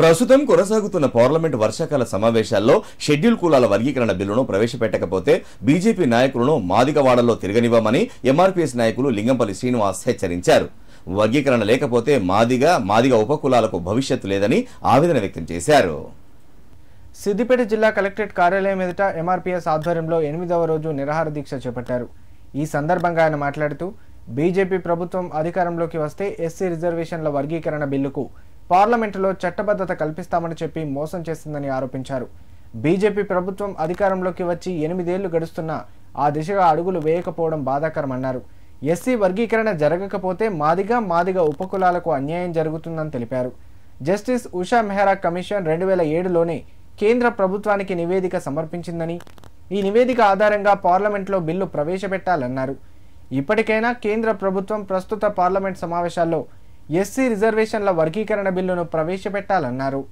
ప్రస్తుతం కొనసాగుతున్న పార్లమెంట్ వర్షాకాల సమావేశాల్లో షెడ్యూల్ కులాల వర్గీకరణ బిల్లును ప్రవేశపెట్టకపోతే బీజేపీ నాయకులను మాదిగవాడల్లో తిరగనివ్వమని ఎంఆర్పీఎస్ నాయకులు లింగంపల్లి శ్రీనివాస్ హెచ్చరించారు వర్గీకరణ లేకపోతే మాదిగ మాదిగ ఉపకులాలకు భవిష్యత్తు లేదని ఆవేదన వ్యక్తం చేశారు సిద్దిపేట జిల్లా కలెక్టరేట్ కార్యాలయం ఎదుట ఎంఆర్పీఎస్ ఆధ్వర్యంలో ఎనిమిదవ రోజు నిరాహార దీక్ష చేపట్టారు ఈ సందర్భంగా ఆయన మాట్లాడుతూ బీజేపీ ప్రభుత్వం అధికారంలోకి వస్తే ఎస్సీ రిజర్వేషన్ల వర్గీకరణ బిల్లుకు పార్లమెంటులో చట్టబద్ధత కల్పిస్తామని చెప్పి మోసం చేసిందని ఆరోపించారు బీజేపీ ప్రభుత్వం అధికారంలోకి వచ్చి ఎనిమిదేళ్లు గడుస్తున్నా ఆ దిశగా అడుగులు వేయకపోవడం బాధాకరమన్నారు ఎస్సీ వర్గీకరణ జరగకపోతే మాదిగా మాదిగ ఉపకులాలకు అన్యాయం జరుగుతుందని తెలిపారు జస్టిస్ ఉషా మెహ్రా కమిషన్ రెండు వేల ఏడులోనే కేంద్ర ప్రభుత్వానికి నివేదిక సమర్పించిందని ఈ నివేదిక ఆధారంగా పార్లమెంట్లో బిల్లు ప్రవేశపెట్టాలన్నారు ఇప్పటికైనా కేంద్ర ప్రభుత్వం ప్రస్తుత పార్లమెంట్ సమావేశాల్లో ఎస్సీ రిజర్వేషన్ల వర్గీకరణ బిల్లును ప్రవేశపెట్టాలన్నారు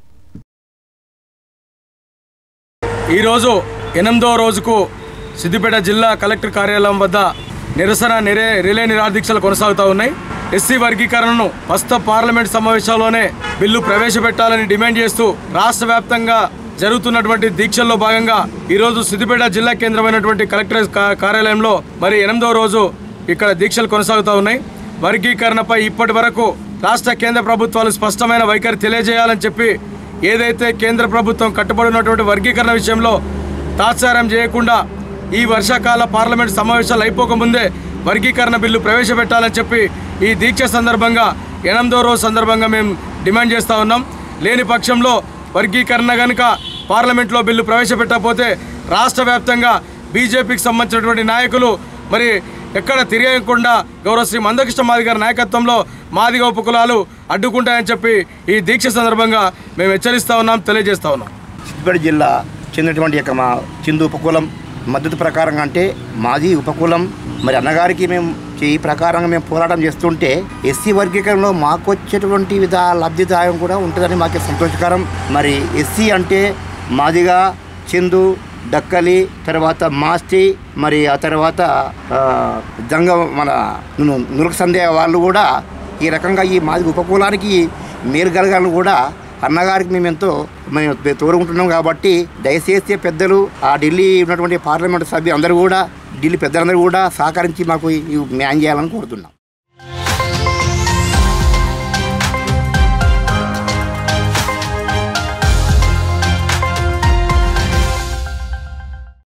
ఈరోజు ఎనిమిదో రోజుకు సిద్దిపేట జిల్లా కలెక్టర్ కార్యాలయం వద్ద నిరసన నిరే రిలే నిరాదీక్షలు కొనసాగుతూ ఉన్నాయి ఎస్సీ వర్గీకరణను ప్రస్తుత పార్లమెంట్ సమావేశాల్లోనే బిల్లు ప్రవేశపెట్టాలని డిమాండ్ చేస్తూ రాష్ట్ర వ్యాప్తంగా జరుగుతున్నటువంటి దీక్షల్లో భాగంగా ఈరోజు సిద్దిపేట జిల్లా కేంద్రమైనటువంటి కలెక్టర్ కా- కార్యాలయంలో మరి ఎనిమిదో రోజు ఇక్కడ దీక్షలు కొనసాగుతూ ఉన్నాయి వర్గీకరణపై ఇప్పటి వరకు రాష్ట్ర కేంద్ర ప్రభుత్వాలు స్పష్టమైన వైఖరి తెలియజేయాలని చెప్పి ఏదైతే కేంద్ర ప్రభుత్వం కట్టుబడి ఉన్నటువంటి వర్గీకరణ విషయంలో తాత్సారం చేయకుండా ఈ వర్షాకాల పార్లమెంట్ సమావేశాలు అయిపోకముందే వర్గీకరణ బిల్లు ప్రవేశపెట్టాలని చెప్పి ఈ దీక్ష సందర్భంగా ఎనిమిదో రోజు సందర్భంగా మేము డిమాండ్ చేస్తూ ఉన్నాం లేని పక్షంలో వర్గీకరణ కనుక పార్లమెంట్లో బిల్లు ప్రవేశపెట్టకపోతే రాష్ట్ర వ్యాప్తంగా బీజేపీకి సంబంధించినటువంటి నాయకులు మరి ఎక్కడ తిరగకుండా గౌరవ శ్రీ మందకృష్ణ మాది గారి నాయకత్వంలో మాదిగ ఉపకులాలు అడ్డుకుంటాయని చెప్పి ఈ దీక్ష సందర్భంగా మేము హెచ్చరిస్తా ఉన్నాం తెలియజేస్తా ఉన్నాం సిద్దిపేట జిల్లా చెందినటువంటి యొక్క మా చిందు ఉపకులం మద్దతు ప్రకారంగా అంటే మాది ఉపకులం మరి అన్నగారికి మేము ఈ ప్రకారంగా మేము పోరాటం చేస్తుంటే ఎస్సీ వర్గీకరణలో మాకు వచ్చేటువంటి విధ లబ్ధిదాయం కూడా ఉంటుందని మాకు సంతోషకరం మరి ఎస్సీ అంటే మాదిగా చందు డక్కలి తర్వాత మాస్టి మరి ఆ తర్వాత ఆ, జంగ మన ను- నురుక సందేహ వాళ్ళు కూడా ఈ రకంగా ఈ మాది ఉపకులానికి మేలు కలగాలని కూడా అన్నగారికి మేము ఎంతో మేము తోడుకుంటున్నాం కాబట్టి దయచేసి పెద్దలు ఆ ఢిల్లీ ఉన్నటువంటి పార్లమెంట్ సభ్యులు అందరూ కూడా ఢిల్లీ పెద్దలందరూ కూడా సహకరించి మాకు ఈ న్యాయం చేయాలని కోరుతున్నాం